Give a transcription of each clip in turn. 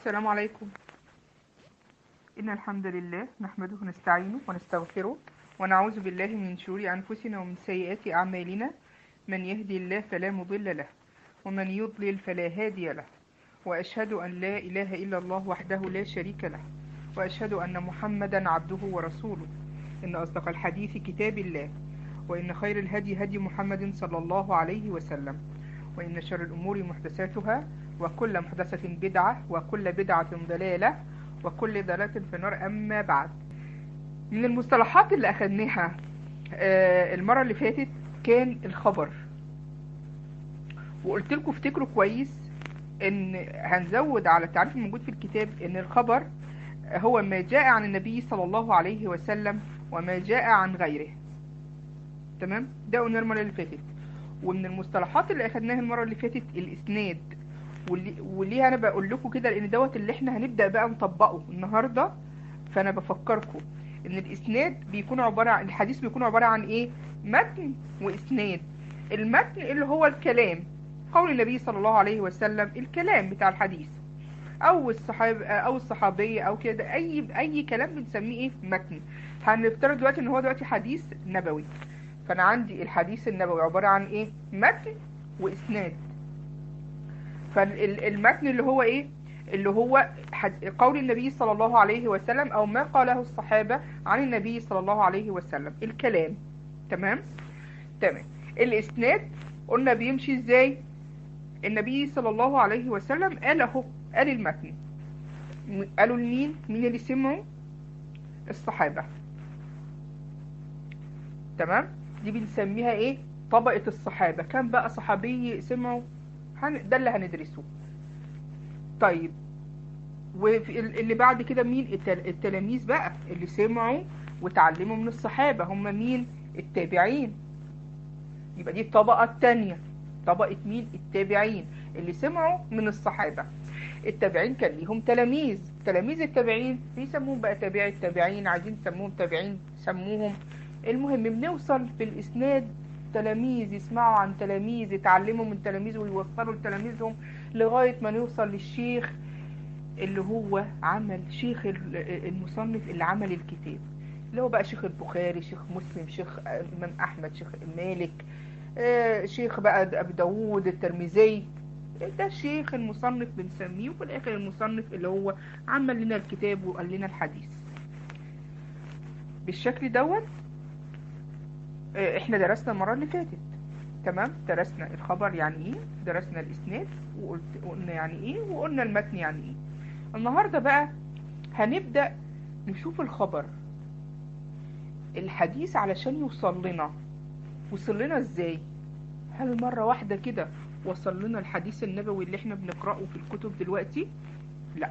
السلام عليكم إن الحمد لله نحمده ونستعينه ونستغفره ونعوذ بالله من شرور أنفسنا ومن سيئات أعمالنا من يهدي الله فلا مضل له ومن يضلل فلا هادي له وأشهد أن لا إله إلا الله وحده لا شريك له وأشهد أن محمدا عبده ورسوله إن أصدق الحديث كتاب الله وإن خير الهدي هدي محمد صلى الله عليه وسلم وإن شر الأمور محدثاتها وكل محدثة بدعة وكل بدعة ضلالة وكل ضلالة في النار أما بعد من المصطلحات اللي أخدناها آه، المرة اللي فاتت كان الخبر وقلت لكم افتكروا كويس ان هنزود على التعريف الموجود في الكتاب ان الخبر هو ما جاء عن النبي صلى الله عليه وسلم وما جاء عن غيره تمام ده قلنا المرة اللي فاتت ومن المصطلحات اللي اخدناها المرة اللي فاتت الاسناد واللي وليه انا بقول لكم كده لان دوت اللي احنا هنبدأ بقى نطبقه النهاردة فانا بفكركم ان الاسناد بيكون عبارة عن الحديث بيكون عبارة عن ايه متن واسناد المتن اللي هو الكلام قول النبي صلى الله عليه وسلم الكلام بتاع الحديث او الصحاب او الصحابيه او كده اي اي كلام بنسميه ايه متن هنفترض دلوقتي ان هو دلوقتي حديث نبوي فانا عندي الحديث النبوي عباره عن ايه متن واسناد فالمتن اللي هو ايه اللي هو حد- قول النبي صلى الله عليه وسلم او ما قاله الصحابه عن النبي صلى الله عليه وسلم الكلام تمام تمام الاسناد قلنا بيمشي ازاي النبي صلى الله عليه وسلم قال اهو قال المتن م- قالوا لمين مين اللي سمعوا الصحابة تمام دي بنسميها ايه طبقة الصحابة كم بقى صحابي سمعوا هن... ده اللي هندرسه طيب واللي بعد كده مين التل... التلاميذ بقى اللي سمعوا وتعلموا من الصحابة هم مين التابعين يبقى دي الطبقة التانية طبقة مين التابعين اللي سمعوا من الصحابة التابعين كان ليهم تلاميذ تلاميذ التابعين بيسموهم بقى تابعي التابعين عايزين تسموهم تابعين سموهم المهم بنوصل في الإسناد تلاميذ يسمعوا عن تلاميذ يتعلموا من تلاميذ ويوصلوا لتلاميذهم لغاية ما نوصل للشيخ اللي هو عمل شيخ ال- المصنف اللي عمل الكتاب اللي هو بقى شيخ البخاري شيخ مسلم شيخ إمام أحمد شيخ مالك آه، شيخ بقى أبي داوود الترمذي ده الشيخ المصنف بنسميه وفي الآخر المصنف اللي هو عمل لنا الكتاب وقال لنا الحديث بالشكل دوت آه، احنا درسنا المرة اللي فاتت تمام درسنا الخبر يعني ايه درسنا الاسناد وقلت قلنا يعني ايه وقلنا المتن يعني ايه النهاردة بقى هنبدأ نشوف الخبر الحديث علشان يوصل لنا وصل لنا ازاي هل مرة واحدة كده وصل لنا الحديث النبوي اللي احنا بنقرأه في الكتب دلوقتي لا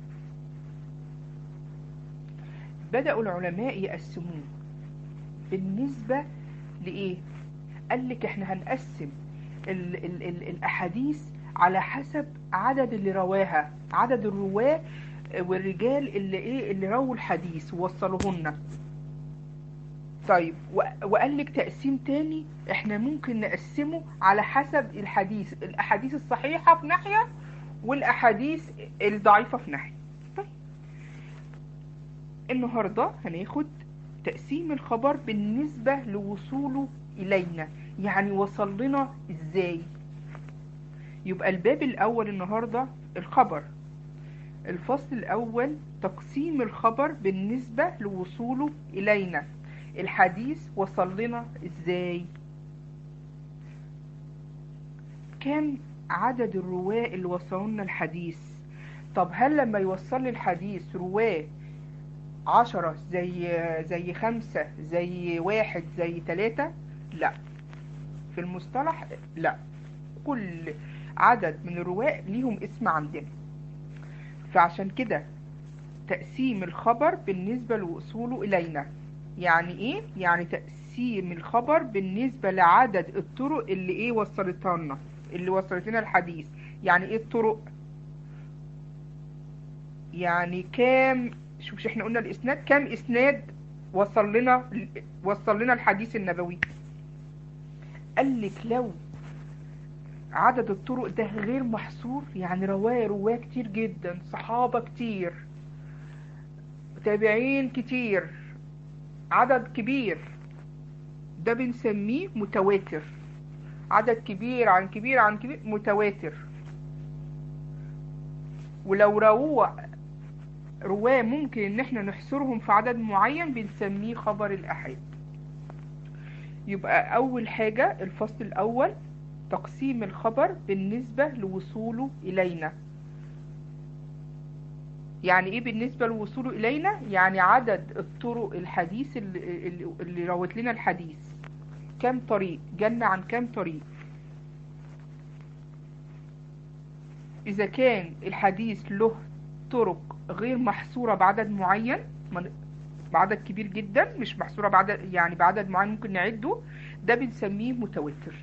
بدأوا العلماء يقسموه بالنسبة لإيه قال لك احنا هنقسم ال ال ال الأحاديث على حسب عدد اللي رواها عدد الرواة والرجال اللي ايه اللي رووا الحديث ووصلوهن طيب و- وقال لك تقسيم تاني احنا ممكن نقسمه على حسب الحديث الاحاديث الصحيحة في ناحية والاحاديث الضعيفة في ناحية طيب النهاردة هناخد تقسيم الخبر بالنسبة لوصوله إلينا يعني وصل لنا ازاي يبقى الباب الأول النهاردة الخبر الفصل الأول تقسيم الخبر بالنسبة لوصوله إلينا الحديث وصل لنا ازاي كم عدد الرواة اللي وصلوا لنا الحديث طب هل لما يوصل لي الحديث رواه عشرة زي زي خمسة زي واحد زي تلاتة لا في المصطلح لا كل عدد من الرواة ليهم اسم عندنا فعشان كده تقسيم الخبر بالنسبة لوصوله إلينا يعني ايه يعني تقسيم الخبر بالنسبة لعدد الطرق اللي ايه وصلتها لنا اللي وصلت لنا الحديث يعني ايه الطرق يعني كام شوف مش احنا قلنا الاسناد كام اسناد وصل لنا وصل لنا الحديث النبوي قال لك لو عدد الطرق ده غير محصور يعني رواية رواة كتير جدا صحابة كتير تابعين كتير عدد كبير ده بنسميه متواتر عدد كبير عن كبير عن كبير متواتر ولو رواه رواه ممكن ان احنا نحصرهم في عدد معين بنسميه خبر الأحاد يبقى أول حاجة الفصل الأول تقسيم الخبر بالنسبة لوصوله إلينا يعني ايه بالنسبة لوصوله إلينا يعني عدد الطرق الحديث اللي, اللي, اللي روت لنا الحديث كم طريق جنة عن كم طريق إذا كان الحديث له طرق غير محصورة بعدد معين من- بعدد كبير جدا مش محصورة بعدد يعني بعدد معين ممكن نعده ده بنسميه متواتر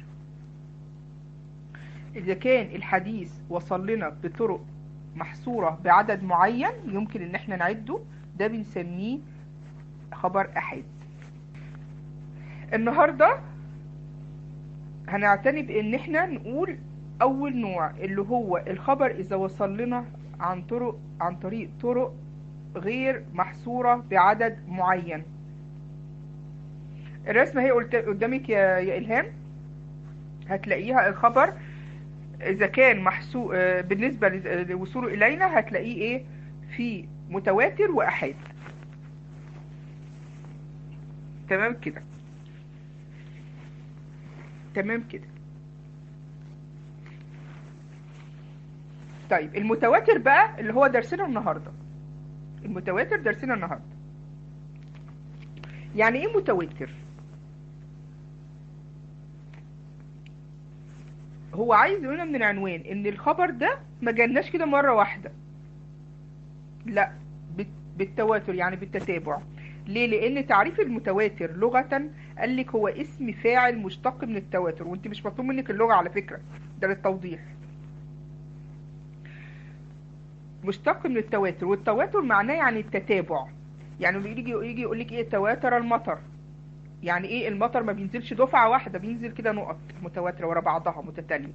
إذا كان الحديث وصل لنا بطرق محصورة بعدد معين يمكن إن احنا نعده ده بنسميه خبر أحاد النهاردة هنعتني بإن احنا نقول أول نوع اللي هو الخبر إذا وصل لنا عن طرق عن طريق طرق غير محصورة بعدد معين الرسمة هي قلت- قدامك يا يا إلهام هتلاقيها الخبر إذا كان محسو آه، بالنسبة لز- لوصوله إلينا هتلاقيه إيه في متواتر وأحاد تمام كده تمام كده طيب المتواتر بقى اللي هو درسنا النهارده المتواتر درسنا النهارده يعني ايه متواتر هو عايز يقولنا من العنوان ان الخبر ده ما جالناش كده مرة واحدة لا بت- بالتواتر يعني بالتتابع ليه لان تعريف المتواتر لغة قال لك هو اسم فاعل مشتق من التواتر وانت مش مطلوب منك اللغة على فكرة ده للتوضيح مشتق من التواتر والتواتر معناه يعني التتابع يعني يجي يجي يقول لك ايه تواتر المطر يعني ايه المطر ما بينزلش دفعة واحدة بينزل كده نقط متواترة ورا بعضها متتالية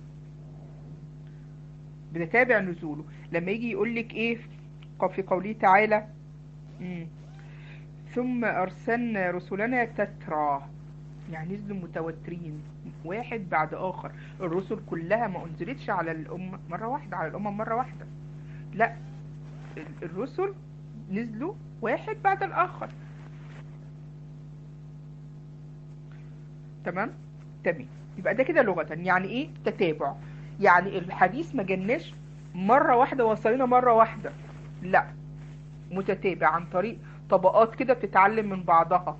بنتابع نزوله لما يجي يقول لك ايه ق- في قوله تعالى مم. ثم أرسلنا رسلنا تترى يعني نزلوا متواترين واحد بعد آخر الرسل كلها ما أنزلتش على الأمة مرة واحدة على الأمة مرة واحدة لا ال- الرسل نزلوا واحد بعد الآخر تمام تمام يبقى ده كده لغة يعني ايه تتابع يعني الحديث ما جالناش مرة واحدة وصلنا مرة واحدة لا متتابع عن طريق طبقات كده بتتعلم من بعضها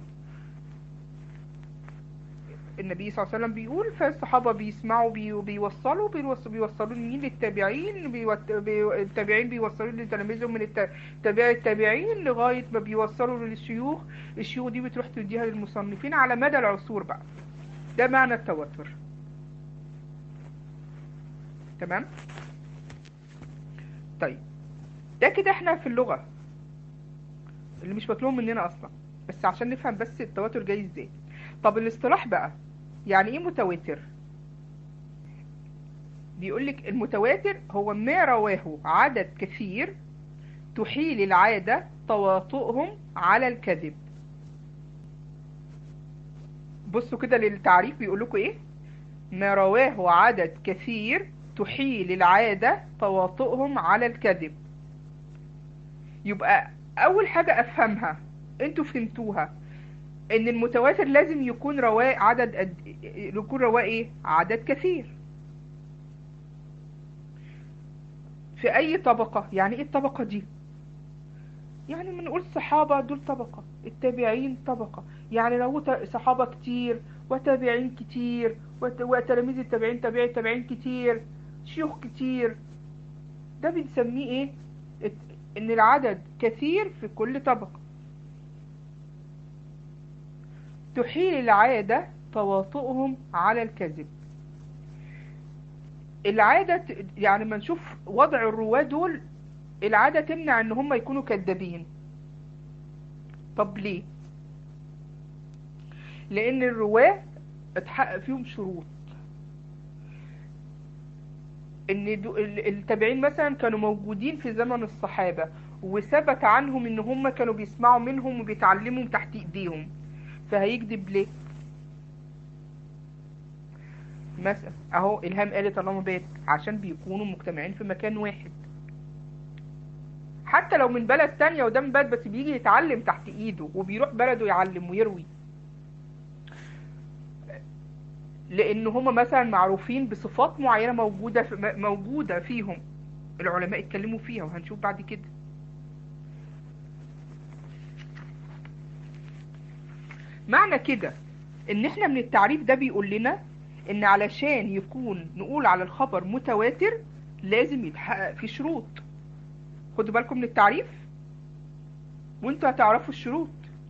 النبي صلى الله عليه وسلم بيقول فالصحابة بيسمعوا بي بيوصلوا بيوصلوا بيوصلوا مين للتابعين بيوت- بي التابعين بيوصلوا لتلاميذهم من الت- تابع التابعين لغاية ما بيوصلوا للشيوخ الشيوخ دي بتروح تديها للمصنفين على مدى العصور بقى ده معنى التواتر تمام طيب ده كده احنا في اللغة اللي مش مطلوب مننا اصلا بس عشان نفهم بس التواتر جاي ازاي طب الاصطلاح بقى يعني ايه متواتر بيقولك المتواتر هو ما رواه عدد كثير تحيل العادة تواطؤهم على الكذب بصوا كده للتعريف بيقول لكم ايه ما رواه عدد كثير تحيل العادة تواطؤهم على الكذب يبقى اول حاجة افهمها انتوا فهمتوها ان المتواتر لازم يكون رواه عدد قد يكون رواه ايه عدد كثير في اي طبقة يعني ايه الطبقة دي يعني بنقول الصحابة دول طبقة التابعين طبقة يعني لو ت- صحابة كتير وتابعين كتير وت- وتلاميذ التابعين تابعي التابعين كتير شيوخ كتير ده بنسميه ايه ات- ان العدد كثير في كل طبقة تحيل العادة تواطؤهم على الكذب العادة ت- يعني ما نشوف وضع الرواة دول العادة تمنع ان هم يكونوا كذابين طب ليه لان الرواة اتحقق فيهم شروط ان دو- ال- التابعين مثلا كانوا موجودين في زمن الصحابة وثبت عنهم ان هم كانوا بيسمعوا منهم وبيتعلموا تحت ايديهم فهيكذب ليه مثلا اهو الهام قالت اللهم بارك عشان بيكونوا مجتمعين في مكان واحد حتى لو من بلد تانية وده من بلد بس بيجي يتعلم تحت ايده وبيروح بلده يعلم ويروي لان هما مثلا معروفين بصفات معينة موجودة في م- موجودة فيهم العلماء اتكلموا فيها وهنشوف بعد كده معنى كده ان احنا من التعريف ده بيقول لنا ان علشان يكون نقول على الخبر متواتر لازم يتحقق فيه شروط خدوا بالكم من التعريف وانتوا هتعرفوا الشروط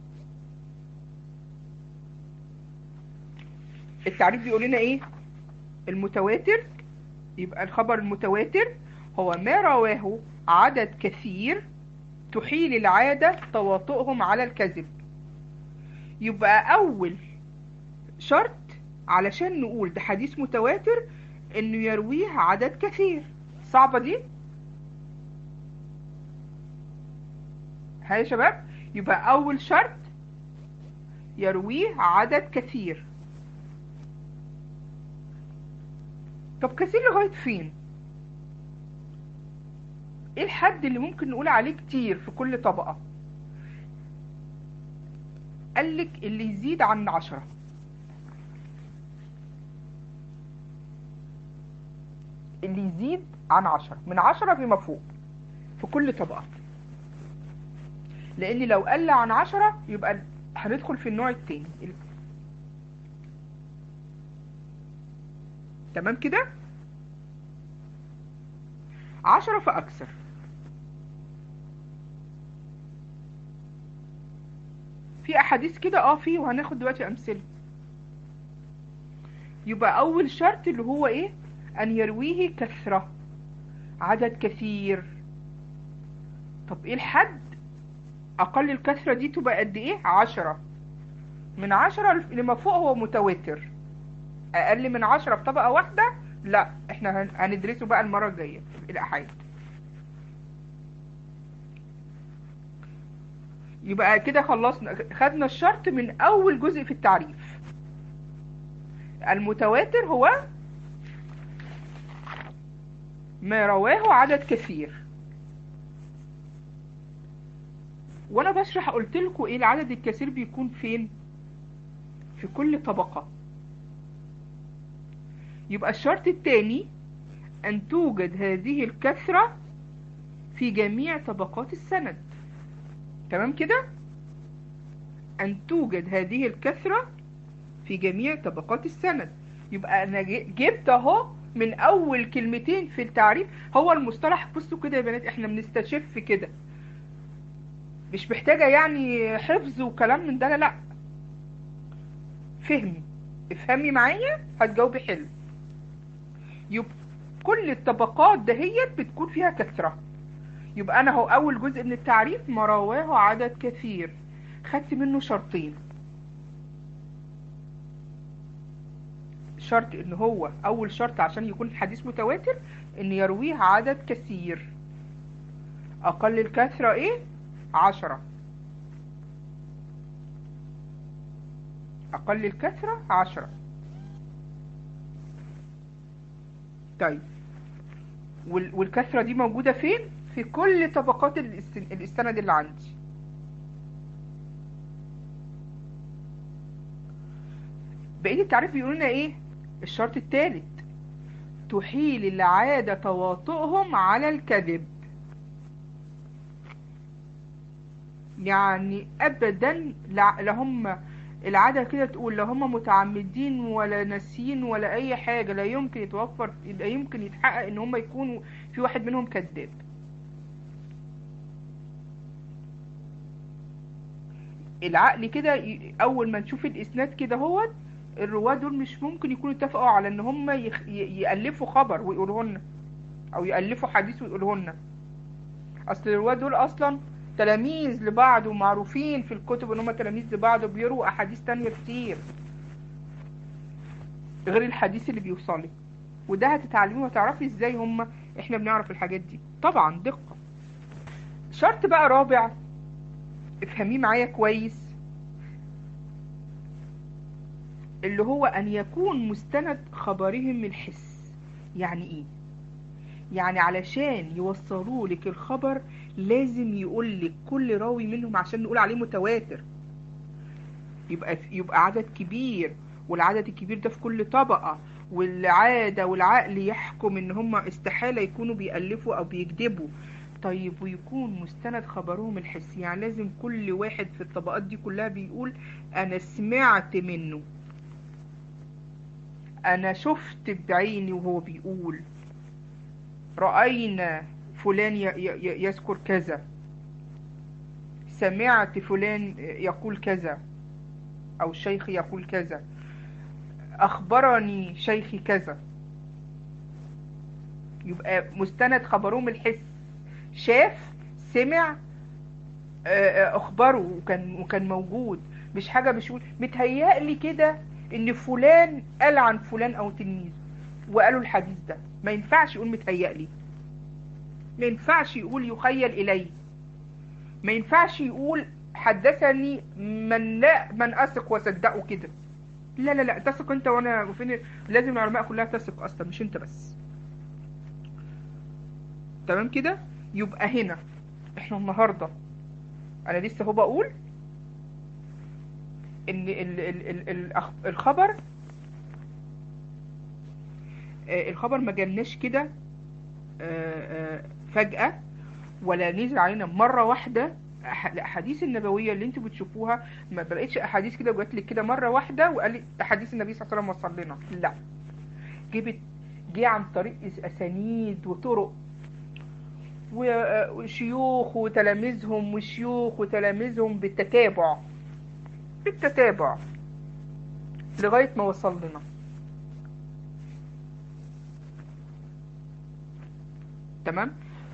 التعريف بيقول لنا ايه المتواتر يبقى الخبر المتواتر هو ما رواه عدد كثير تحيل العادة تواطؤهم على الكذب يبقى أول شرط علشان نقول ده حديث متواتر إنه يرويه عدد كثير صعبة دي؟ ها يا شباب يبقى أول شرط يرويه عدد كثير طب كثير لغاية فين؟ ايه الحد اللي ممكن نقول عليه كتير في كل طبقة؟ قالك اللي يزيد عن عشرة اللي يزيد عن عشرة من عشرة فيما فوق في كل طبقة لان لو قل عن عشرة يبقى هندخل في النوع التاني تمام كده عشرة فأكثر في أحاديث كده اه في وهناخد دلوقتي أمثلة يبقى أول شرط اللي هو إيه أن يرويه كثرة عدد كثير طب إيه الحد أقل الكثرة دي تبقى قد إيه عشرة من عشرة لما فوق هو متواتر أقل من عشرة في طبقة واحدة لا احنا هن- هندرسه بقى المرة الجاية في الأحاد يبقى كده خلصنا خدنا الشرط من أول جزء في التعريف المتواتر هو ما رواه عدد كثير وانا بشرح قلت لكم ايه العدد الكثير بيكون فين في كل طبقة يبقى الشرط الثاني أن توجد هذه الكثرة في جميع طبقات السند تمام كده أن توجد هذه الكثرة في جميع طبقات السند يبقى أنا ج- جبت أهو من أول كلمتين في التعريف هو المصطلح بصوا كده يا بنات إحنا بنستشف كده مش محتاجة يعني حفظ وكلام من ده لا لا فهم افهمي معايا هتجاوبي حلو يبقى كل الطبقات دهيت بتكون فيها كثرة يبقى انا هو اول جزء من التعريف ما رواه عدد كثير خدت منه شرطين شرط ان هو اول شرط عشان يكون الحديث متواتر ان يرويه عدد كثير اقل الكثرة ايه عشرة اقل الكثرة عشرة طيب وال- والكثرة دي موجودة فين؟ في كل طبقات الاست- السند اللي عندي بقية التعريف بيقول لنا ايه؟ الشرط الثالث تحيل العادة تواطؤهم على الكذب يعني ابدا لا لا هم العادة كده تقول لا هم متعمدين ولا ناسيين ولا اي حاجة لا يمكن يتوفر لا يمكن يتحقق ان هم يكونوا في واحد منهم كذاب العقل كده ي- اول ما نشوف الاسناد كده هو الرواه دول مش ممكن يكونوا اتفقوا على ان هم يخ... ي- يالفوا خبر ويقولوه لنا او يالفوا حديث ويقولوه لنا اصل الرواه دول اصلا تلاميذ لبعض ومعروفين في الكتب ان هم تلاميذ لبعض وبيروا احاديث تانية كتير غير الحديث اللي بيوصلي وده هتتعلمي وتعرفي ازاي هم احنا بنعرف الحاجات دي طبعا دقة شرط بقى رابع افهميه معايا كويس اللي هو ان يكون مستند خبرهم الحس يعني ايه يعني علشان يوصلوا لك الخبر لازم يقول لك كل راوي منهم عشان نقول عليه متواتر يبقى يبقى عدد كبير والعدد الكبير ده في كل طبقة والعادة والعقل يحكم ان هم استحالة يكونوا بيألفوا او بيكذبوا طيب ويكون مستند خبرهم الحسي يعني لازم كل واحد في الطبقات دي كلها بيقول انا سمعت منه انا شفت بعيني وهو بيقول رأينا فلان يذكر كذا سمعت فلان يقول كذا او الشيخ يقول كذا اخبرني شيخي كذا يبقى مستند خبرهم الحس شاف سمع اخبره وكان وكان موجود مش حاجه مش متهيألي كده ان فلان قال عن فلان او تلميذ وقالوا الحديث ده ما ينفعش يقول متهيألي ما ينفعش يقول يخيل الي ما ينفعش يقول حدثني من لا من اثق وصدقه كده لا لا لا تثق انت وانا وفين لازم العلماء كلها تثق اصلا مش انت بس تمام كده يبقى هنا احنا النهارده انا لسه هو بقول ان ال ال ال ال الخبر الخبر ما جالناش كده فجأة ولا نزل علينا مرة واحدة الاحاديث النبويه اللي انتوا بتشوفوها ما بقتش احاديث كده وجات لك كده مره واحده وقال لي احاديث النبي صلى الله عليه وسلم وصل لنا لا جبت جه عن طريق اسانيد وطرق وشيوخ وتلاميذهم وشيوخ وتلاميذهم بالتتابع بالتتابع لغايه ما وصل لنا تمام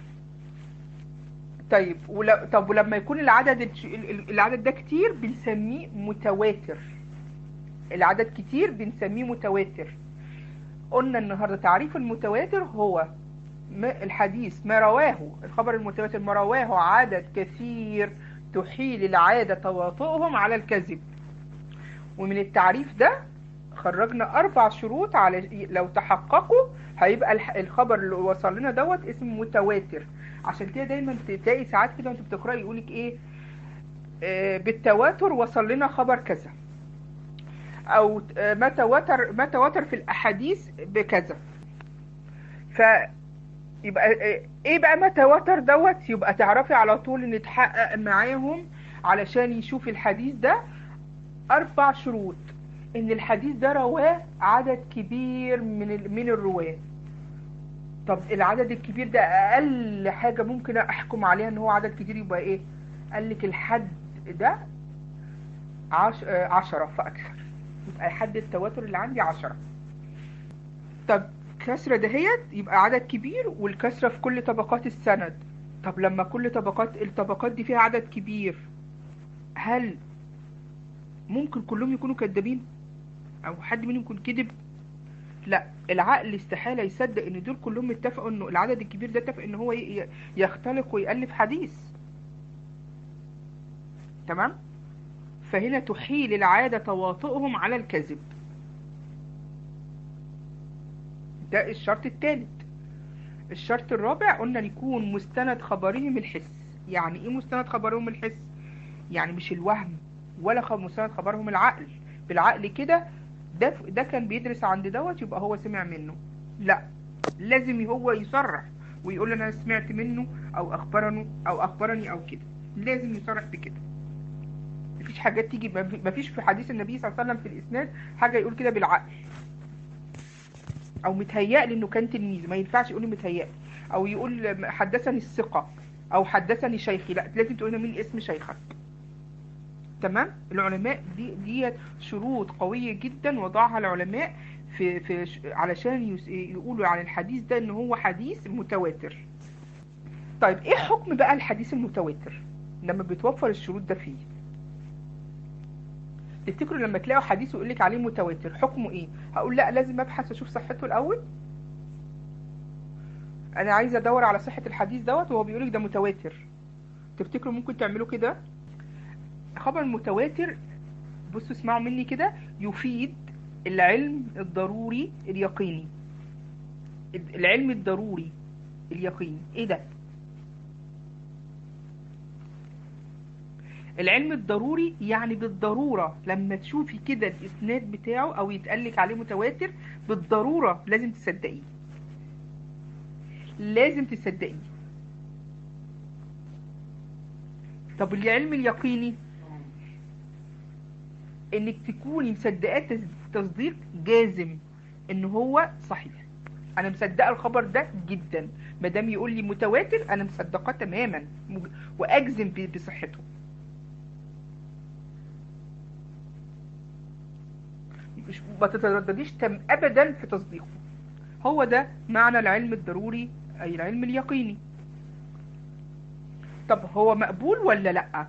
طيب ول... طب ولما يكون العدد العدد ده كتير بنسميه متواتر العدد كتير بنسميه متواتر قلنا النهارده تعريف المتواتر هو ما الحديث ما رواه الخبر المتواتر ما رواه عدد كثير تحيل العادة تواطؤهم على الكذب ومن التعريف ده خرجنا أربع شروط على لو تحققوا هيبقى الخبر اللي وصل لنا دوت اسمه متواتر عشان كده دايما تلاقي ساعات كده وانت بتقراي يقولك ايه آه بالتواتر وصل لنا خبر كذا او آه ما تواتر ما تواتر في الاحاديث بكذا ف يبقى آه ايه بقى ما تواتر دوت يبقى تعرفي على طول ان تحقق معاهم علشان يشوف الحديث ده اربع شروط ان الحديث ده رواه عدد كبير من من الرواه طب العدد الكبير ده اقل حاجة ممكن احكم عليها ان هو عدد كتير يبقى ايه قال لك الحد ده عش... عشرة فاكثر يبقى حد التواتر اللي عندي عشرة طب كسرة دهيت يبقى عدد كبير والكسرة في كل طبقات السند طب لما كل طبقات الطبقات دي فيها عدد كبير هل ممكن كلهم يكونوا كذابين او حد منهم يكون كذب لا العقل استحالة يصدق ان دول كلهم اتفقوا انه العدد الكبير ده اتفق ان هو يختلق ويألف حديث تمام فهنا تحيل العادة تواطؤهم على الكذب ده الشرط الثالث الشرط الرابع قلنا يكون مستند خبرهم الحس يعني ايه مستند خبرهم الحس يعني مش الوهم ولا مستند خبرهم العقل بالعقل كده ده ده كان بيدرس عند دوت يبقى هو سمع منه لا لازم هو يصرح ويقول انا سمعت منه او اخبرني او اخبرني او كده لازم يصرح بكده مفيش حاجات تيجي مفيش في حديث النبي صلى الله عليه وسلم في الاسناد حاجه يقول كده بالعقل او متهيألي انه كان تلميذ ما ينفعش يقول متهيألي او يقول حدثني الثقه او حدثني شيخي لا لازم تقول مين اسم شيخك تمام العلماء دي ديت شروط قوية جدا وضعها العلماء في في علشان يقولوا عن الحديث ده ان هو حديث متواتر طيب ايه حكم بقى الحديث المتواتر لما بيتوفر الشروط ده فيه تفتكروا لما تلاقوا حديث ويقول لك عليه متواتر حكمه ايه هقول لا لازم ابحث اشوف صحته الاول انا عايزه ادور على صحه الحديث دوت وهو بيقولك ده متواتر تفتكروا ممكن تعملوا كده خبر متواتر بصوا اسمعوا مني كده يفيد العلم الضروري اليقيني العلم الضروري اليقيني ايه ده العلم الضروري يعني بالضرورة لما تشوفي كده الإسناد بتاعه أو يتقالك عليه متواتر بالضرورة لازم تصدقيه لازم تصدقيه طب العلم اليقيني انك تكوني مصدقاه تس- تصديق جازم ان هو صحيح انا مصدقه الخبر ده جدا ما دام يقول لي متواتر انا مصدقاه تماما مج- واجزم ب- بصحته مش ما تتردديش تم ابدا في تصديقه هو ده معنى العلم الضروري اي العلم اليقيني طب هو مقبول ولا لا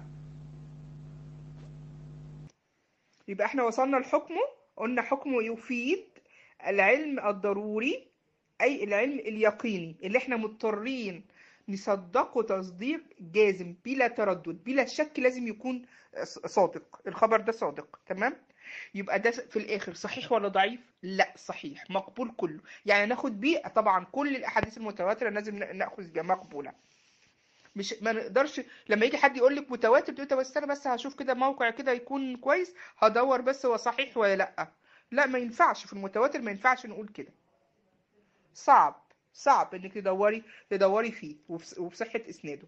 يبقى احنا وصلنا لحكمه قلنا حكمه يفيد العلم الضروري اي العلم اليقيني اللي احنا مضطرين نصدقه تصديق جازم بلا تردد بلا شك لازم يكون صادق الخبر ده صادق تمام يبقى ده في الاخر صحيح ولا ضعيف لا صحيح مقبول كله يعني ناخد بيه طبعا كل الاحاديث المتواتره لازم ناخذ بيها مقبوله مش ما نقدرش لما يجي حد يقول لك متواتر تقول طب استنى بس هشوف كده موقع كده يكون كويس هدور بس هو صحيح ولا لا لا ما ينفعش في المتواتر ما ينفعش نقول كده صعب صعب انك تدوري تدوري فيه وبص- وبصحة اسناده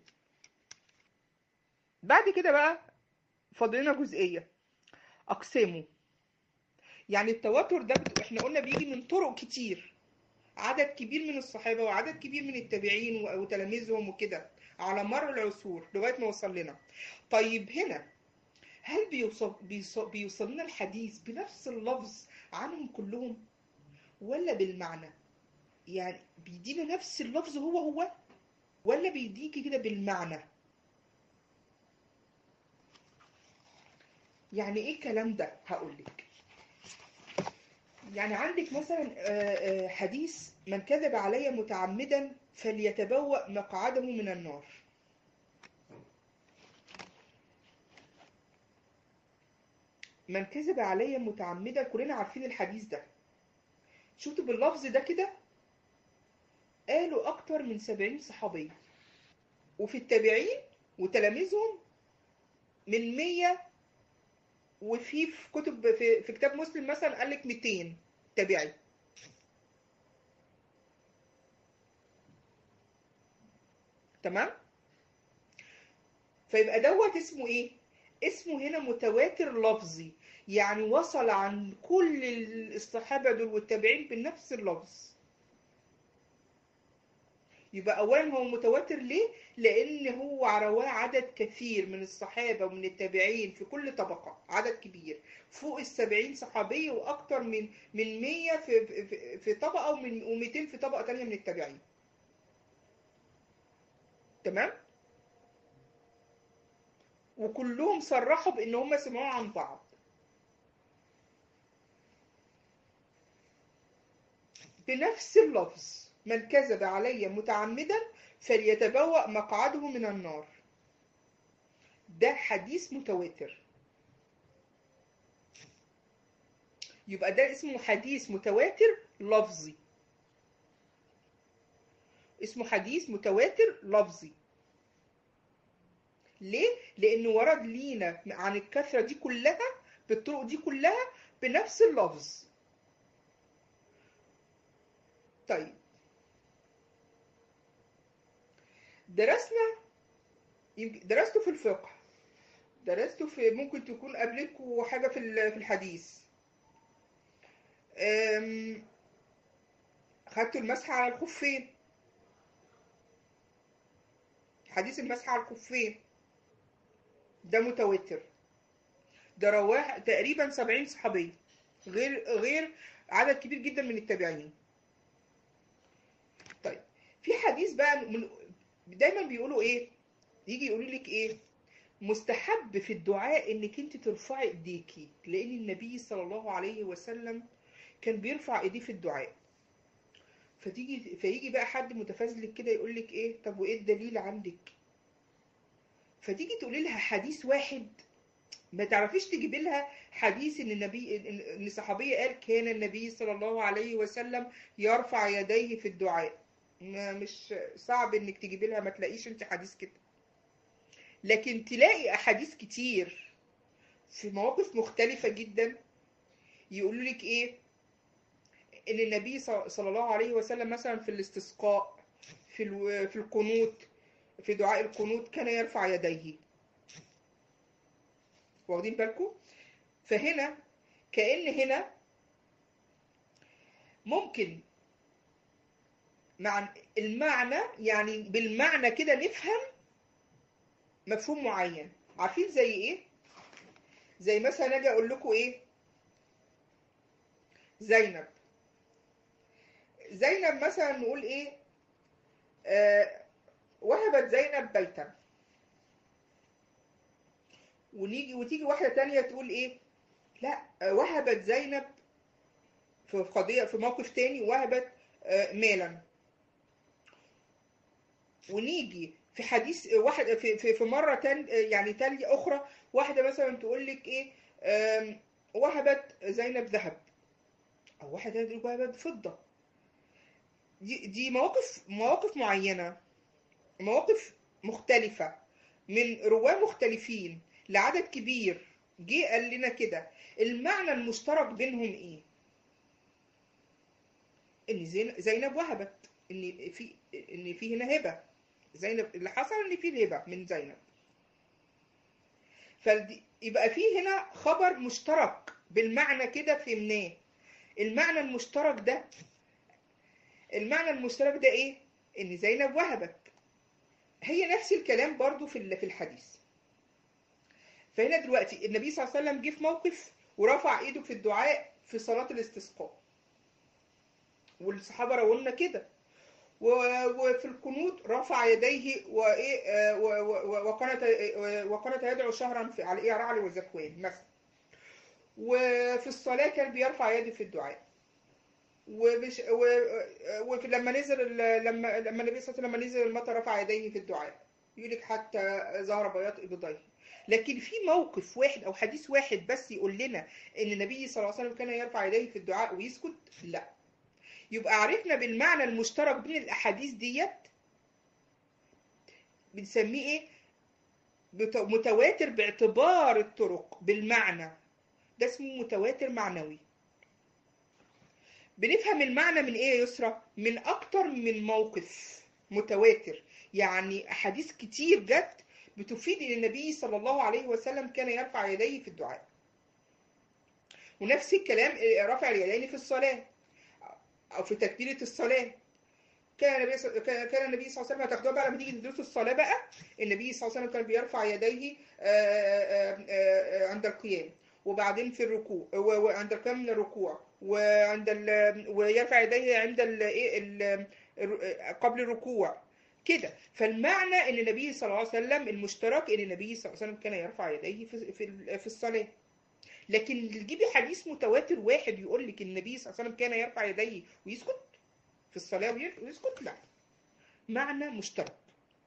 بعد كده بقى فاضلنا جزئية اقسامه يعني التواتر ده بت... احنا قلنا بيجي من طرق كتير عدد كبير من الصحابة وعدد كبير من التابعين و- وتلاميذهم وكده على مر العصور لغاية ما وصل لنا طيب هنا هل بيوصل بيوصل, بيوصل لنا الحديث بنفس اللفظ عنهم كلهم ولا بالمعنى يعني بيدينا نفس اللفظ هو هو ولا بيديكي كده بالمعنى يعني ايه الكلام ده هقولك يعني عندك مثلا آه، آه، حديث من كذب علي متعمدا فليتبوأ مقعده من النار من كذب علي متعمدا كلنا عارفين الحديث ده شفتوا باللفظ ده كده قالوا اكتر من سبعين صحابي وفي التابعين وتلاميذهم من مية وفي في كتب في, في كتاب مسلم مثلا قال لك 200 تابعي تمام فيبقى دوت اسمه ايه اسمه هنا متواتر لفظي يعني وصل عن كل الصحابة دول والتابعين بنفس اللفظ يبقى اولا هو متواتر ليه لان هو رواه عدد كثير من الصحابة ومن التابعين في كل طبقة عدد كبير فوق السبعين صحابي واكتر من من مية في, في, في طبقة ومن ومئتين في طبقة تانية من التابعين تمام وكلهم صرحوا بان هم سمعوه عن بعض بنفس اللفظ من كذب علي متعمدا فليتبوأ مقعده من النار ده حديث متواتر يبقى ده اسمه حديث متواتر لفظي اسمه حديث متواتر لفظي ليه؟ لأنه ورد لينا عن الكثرة دي كلها بالطرق دي كلها بنفس اللفظ طيب درسنا يمكن درسته في الفقه درسته في ممكن تكون قابلتكم حاجة في ال- في الحديث أم، خدتوا المسح على الخفين حديث المسح على الخفين ده متواتر ده رواه تقريبا سبعين صحابي غير غير عدد كبير جدا من التابعين طيب في حديث بقى من دايما بيقولوا ايه يجي يقولوا لك ايه مستحب في الدعاء انك انت ترفعي ايديكي لان النبي صلى الله عليه وسلم كان بيرفع ايديه في الدعاء فتيجي فيجي بقى حد متفزلك كده يقول لك ايه طب وايه الدليل عندك فتيجي تقولي لها حديث واحد ما تعرفيش تجيبي لها حديث ان النبي ان إن صحابيه قال كان النبي صلى الله عليه وسلم يرفع يديه في الدعاء ما مش صعب انك تجيبي لها ما تلاقيش انت حديث كده لكن تلاقي احاديث كتير في مواقف مختلفة جدا يقولوا لك ايه ان النبي ص- صلى الله عليه وسلم مثلا في الاستسقاء في الو- في القنوت في دعاء القنوت كان يرفع يديه واخدين بالكم فهنا كأن هنا ممكن مع المعنى يعني بالمعنى كده نفهم مفهوم معين عارفين زي ايه زي مثلا اجي اقول لكم ايه زينب زينب مثلا نقول ايه آه وهبت زينب بيتا ونيجي وتيجي واحدة تانية تقول ايه لا آه، وهبت زينب في قضية في موقف تاني وهبت آه، مالا ونيجي في حديث واحد في في, في مرة تانية يعني تانية أخرى واحدة مثلا تقول لك إيه آم، وهبت زينب ذهب أو واحدة تقول وهبت فضة دي دي مواقف مواقف معينة مواقف مختلفة من رواه مختلفين لعدد كبير جه قال لنا كده المعنى المشترك بينهم ايه ان زين- زينب وهبت ان في ان في هنا هبه زينب اللي حصل ان في هبه من زينب فيبقى في هنا خبر مشترك بالمعنى كده فهمناه المعنى المشترك ده المعنى المشترك ده ايه ان زينب وهبت هي نفس الكلام برضو في ال- في الحديث فهنا دلوقتي النبي صلى الله عليه وسلم جه في موقف ورفع ايده في الدعاء في صلاة الاستسقاء والصحابة رونا كده و- وفي القنوت رفع يديه وايه آه، و- و- وقنت آه، وقنت يدعو شهرا في على ايه رعل وزكوان مثلا وفي الصلاة كان بيرفع يده في الدعاء وبش و... ولما نزل ال- لما لما النبي صلى الله عليه وسلم لما نزل المطر رفع يديه في الدعاء يقول لك حتى ظهر بياض ابطيه لكن في موقف واحد او حديث واحد بس يقول لنا ان النبي صلى الله عليه وسلم كان يرفع يديه في الدعاء ويسكت لا يبقى عرفنا بالمعنى المشترك بين الاحاديث ديت بنسميه ايه بت- متواتر باعتبار الطرق بالمعنى ده اسمه متواتر معنوي بنفهم المعنى من ايه يا يسرى من اكتر من موقف متواتر يعني احاديث كتير جت بتفيد ان النبي صلى الله عليه وسلم كان يرفع يديه في الدعاء ونفس الكلام رفع اليدين في الصلاة او في تكبيرة الصلاة كان النبي صلى- كان كان النبي صلى الله عليه وسلم هتاخدوها بقى لما تيجي تدرسوا الصلاة بقى النبي صلى الله عليه وسلم كان بيرفع يديه آه، آه، آه، عند القيام وبعدين في الركوع و- وعند القيام من الركوع وعند ال... ويرفع يديه عند ال... إيه ال... الر- قبل الركوع كده فالمعنى ان النبي صلى الله عليه وسلم المشترك ان النبي صلى الله عليه وسلم كان يرفع يديه في في ال- في الصلاه لكن تجيبي حديث متواتر واحد يقول لك النبي صلى الله عليه وسلم كان يرفع يديه ويسكت في الصلاه وير- ويسكت لا معنى مشترك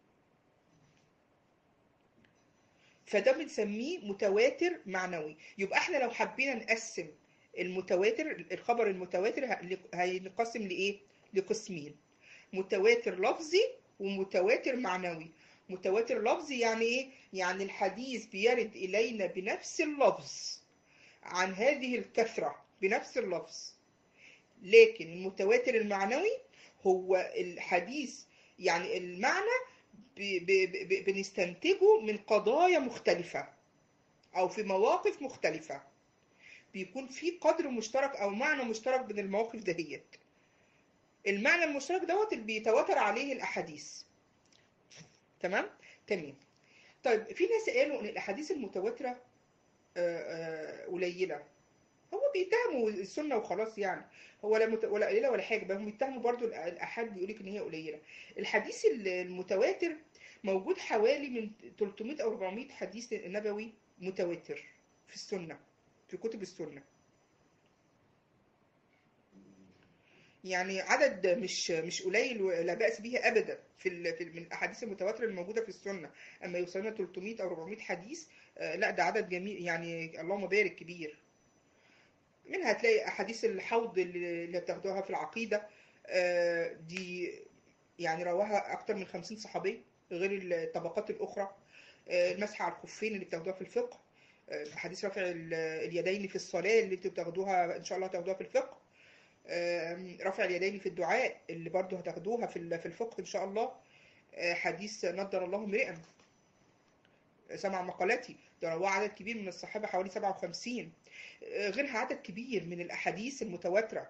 فده بنسميه متواتر معنوي يبقى احنا لو حبينا نقسم المتواتر الخبر المتواتر ه- هينقسم لايه لقسمين متواتر لفظي ومتواتر معنوي متواتر لفظي يعني ايه يعني الحديث بيرد الينا بنفس اللفظ عن هذه الكثرة بنفس اللفظ لكن المتواتر المعنوي هو الحديث يعني المعنى ب- ب- ب- بنستنتجه من قضايا مختلفة أو في مواقف مختلفة بيكون في قدر مشترك أو معنى مشترك بين المواقف دهيت المعنى المشترك دوت اللي بيتواتر عليه الأحاديث تمام؟ تمام طيب في ناس قالوا إن الأحاديث المتواترة آه، آه، قليلة هو بيتهموا السنة وخلاص يعني هو لا مت... ولا قليلة ولا حاجة بقى هم بيتهموا برضو الأ- الأحاد بيقول لك إن هي قليلة الحديث ال- المتواتر موجود حوالي من 300 أو 400 حديث نبوي متواتر في السنة في كتب السنة يعني عدد مش مش قليل ولا بأس به ابدا في ال... في ال- من الاحاديث المتواتره الموجوده في السنه اما يوصلنا 300 او 400 حديث آه، لا ده عدد جميل يعني اللهم بارك كبير منها هتلاقي احاديث الحوض اللي اللي بتاخدوها في العقيده آه، دي يعني رواها اكتر من 50 صحابي غير الطبقات الاخرى آه، المسح على الخفين اللي بتاخدوها في الفقه آه، حديث رفع ال- اليدين في الصلاه اللي انتوا بتاخدوها ان شاء الله هتاخدوها في الفقه آم، رفع اليدين في الدعاء اللي برضو هتاخدوها في ال- في الفقه ان شاء الله آه، حديث نضر الله امرئا سمع مقالتي ده رواه عدد كبير من الصحابه حوالي 57 آه، غيرها عدد كبير من الاحاديث المتواتره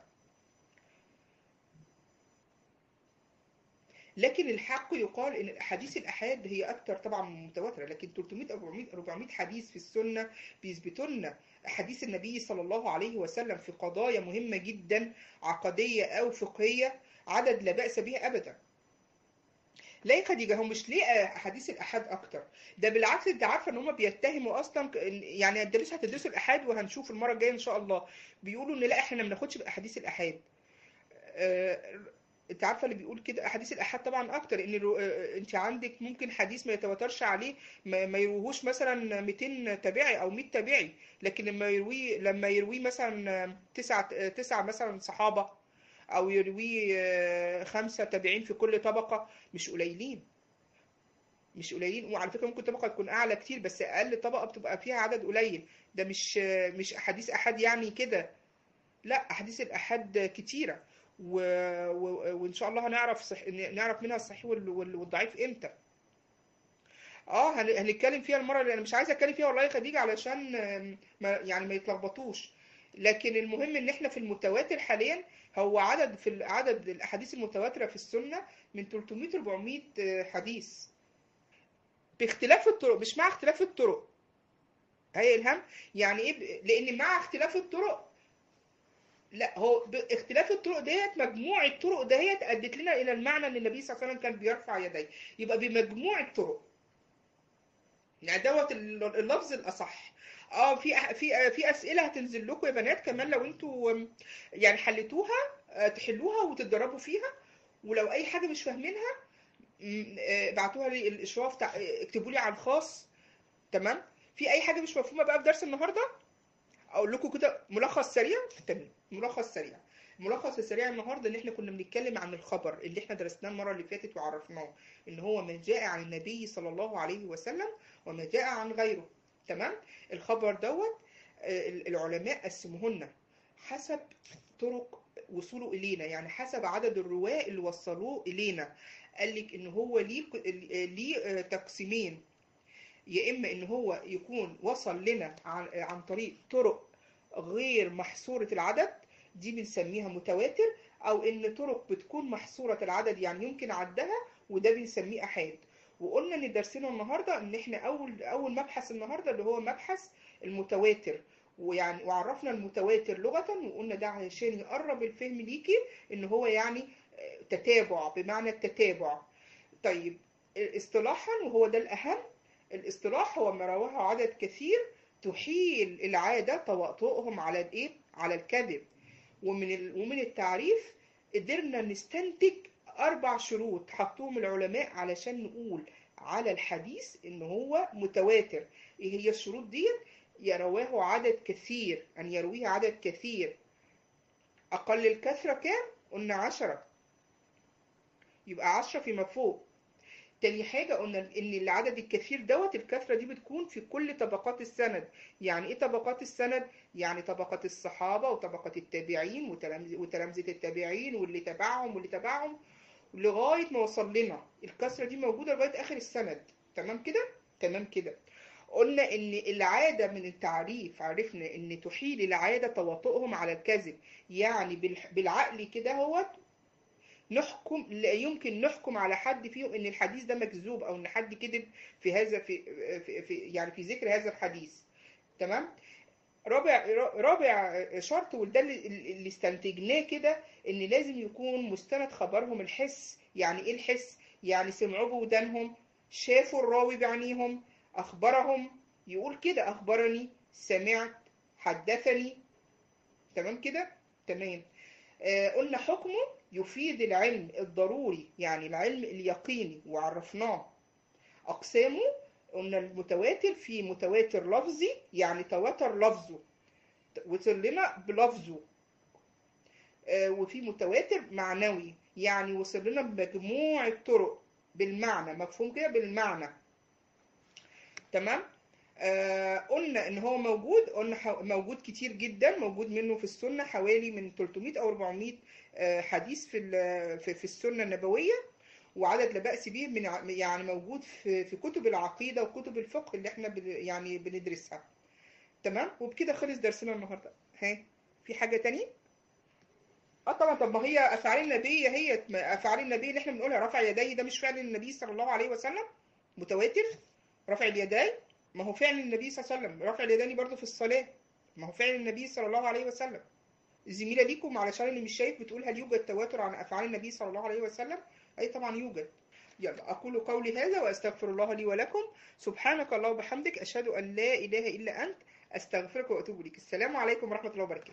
لكن الحق يقال ان الاحاديث الاحاد هي اكتر طبعا من متواتره لكن 300 او 400 400 حديث في السنه بيثبتوا لنا احاديث النبي صلى الله عليه وسلم في قضايا مهمه جدا عقديه او فقهيه عدد لا باس به ابدا لا يا خديجه هم مش ليه احاديث الاحاد اكتر ده بالعكس انت عارفه ان هم بيتهموا اصلا ك- إن- يعني هتدرسوا هتدرسوا الاحاد وهنشوف المره الجايه ان شاء الله بيقولوا ان لا احنا ما بناخدش باحاديث الاحاد آه، انت عارفه اللي بيقول كده احاديث الاحاد طبعا اكتر ان الرو- آه، انت عندك ممكن حديث ما يتواترش عليه ما ما يروهوش مثلا 200 تابعي او 100 تابعي لكن لما يروي لما يروي مثلا تسعة تسعة مثلا صحابه او يروي آه، خمسه تابعين في كل طبقه مش قليلين مش قليلين وعلى فكره ممكن طبقه تكون اعلى كتير بس اقل طبقه بتبقى فيها عدد قليل ده مش آه، مش احاديث احاد يعني كده لا احاديث الاحاد كتيره و... و... وان شاء الله هنعرف صح... نعرف منها الصحيح وال... وال- والضعيف امتى اه هن... هنتكلم فيها المره اللي انا مش عايزه اتكلم فيها والله يا خديجه علشان آم، ما... يعني ما يتلخبطوش لكن المهم ان احنا في المتواتر حاليا هو عدد في ال- عدد الاحاديث المتواتره في السنه من 300 ل 400 حديث باختلاف الطرق مش مع اختلاف الطرق هي الهم يعني ايه ب- لان مع اختلاف الطرق لا هو ب- اختلاف الطرق ديت مجموع الطرق ديت ادت لنا الى المعنى ان النبي صلى الله عليه وسلم كان بيرفع يديه يبقى بمجموع الطرق يعني دوت ال- اللفظ الاصح اه في أح- في آه، في اسئله هتنزل لكم يا بنات كمان لو انتوا آم، يعني حليتوها آه، تحلوها وتتدربوا فيها ولو اي حاجه مش فاهمينها م- آه، ابعتوها لي الاشراف تع- آه، اكتبوا لي على الخاص تمام في اي حاجه مش مفهومه بقى في درس النهارده اقول لكم كده ملخص سريع تمام ملخص سريع الملخص السريع النهارده ان احنا كنا بنتكلم عن الخبر اللي احنا درسناه المره اللي فاتت وعرفناه ان هو ما جاء عن النبي صلى الله عليه وسلم وما جاء عن غيره تمام الخبر دوت آه، العلماء قسموهن حسب طرق وصوله الينا يعني حسب عدد الرواه اللي وصلوه الينا قال لك ان هو ليه ليه آه، تقسيمين يا اما ان هو يكون وصل لنا عن, عن طريق طرق غير محصورة العدد دي بنسميها متواتر او ان طرق بتكون محصورة العدد يعني يمكن عدها وده بنسميه احاد وقلنا ان درسنا النهارده ان احنا اول اول مبحث النهارده اللي هو مبحث المتواتر ويعني وعرفنا المتواتر لغة وقلنا ده عشان يقرب الفهم ليكي ان هو يعني آه، تتابع بمعنى التتابع طيب اصطلاحا وهو ده الاهم الاصطلاح هو ما رواه عدد كثير تحيل العادة تواطؤهم على الايه على الكذب ومن ال... ومن التعريف قدرنا نستنتج اربع شروط حطوهم العلماء علشان نقول على الحديث ان هو متواتر ايه هي الشروط ديت يرواه عدد كثير ان يرويه عدد كثير اقل الكثرة كام قلنا عشرة يبقى عشرة فيما فوق تاني حاجة قلنا إن العدد الكثير دوت الكثرة دي بتكون في كل طبقات السند يعني إيه طبقات السند؟ يعني طبقة الصحابة وطبقة التابعين وتلامذ- وتلامذة التابعين واللي تبعهم واللي تبعهم لغاية ما وصل لنا الكثرة دي موجودة لغاية آخر السند تمام كده؟ تمام كده قلنا ان العادة من التعريف عرفنا ان تحيل العادة تواطؤهم على الكذب يعني بالح- بالعقل كده هوت نحكم لا يمكن نحكم على حد فيهم ان الحديث ده مكذوب او ان حد كذب في هذا في, في, في يعني في ذكر هذا الحديث تمام رابع رابع شرط وده اللي اللي استنتجناه كده ان لازم يكون مستند خبرهم الحس يعني ايه الحس يعني سمعوه بودانهم شافوا الراوي بعينيهم اخبرهم يقول كده اخبرني سمعت حدثني تمام كده تمام آه، قلنا حكمه يفيد العلم الضروري يعني العلم اليقيني وعرفناه أقسامه قلنا المتواتر في متواتر لفظي يعني تواتر لفظه وصل لنا بلفظه آه، وفي متواتر معنوي يعني وصل لنا بمجموعة طرق بالمعنى مفهوم كده بالمعنى تمام آه قلنا ان هو موجود قلنا حو- موجود كتير جدا موجود منه في السنة حوالي من 300 او 400 آه حديث في ال- في في السنة النبوية وعدد لا بأس به من ع- يعني موجود في في كتب العقيدة وكتب الفقه اللي احنا بن- يعني بندرسها تمام وبكده خلص درسنا النهارده ها في حاجة تانية اه طبعا طب ما هي افعال النبي هي افعال النبي اللي احنا بنقولها رفع يديه ده مش فعل النبي صلى الله عليه وسلم متواتر رفع اليدين ما هو فعل النبي صلى الله عليه وسلم رفع اليدين برضو في الصلاة ما هو فعل النبي صلى الله عليه وسلم الزميلة ليكم علشان اللي مش شايف بتقول هل يوجد تواتر عن افعال النبي صلى الله عليه وسلم اي طبعا يوجد يلا اقول قولي هذا واستغفر الله لي ولكم سبحانك اللهم وبحمدك اشهد ان لا اله الا انت استغفرك واتوب اليك السلام عليكم ورحمة الله وبركاته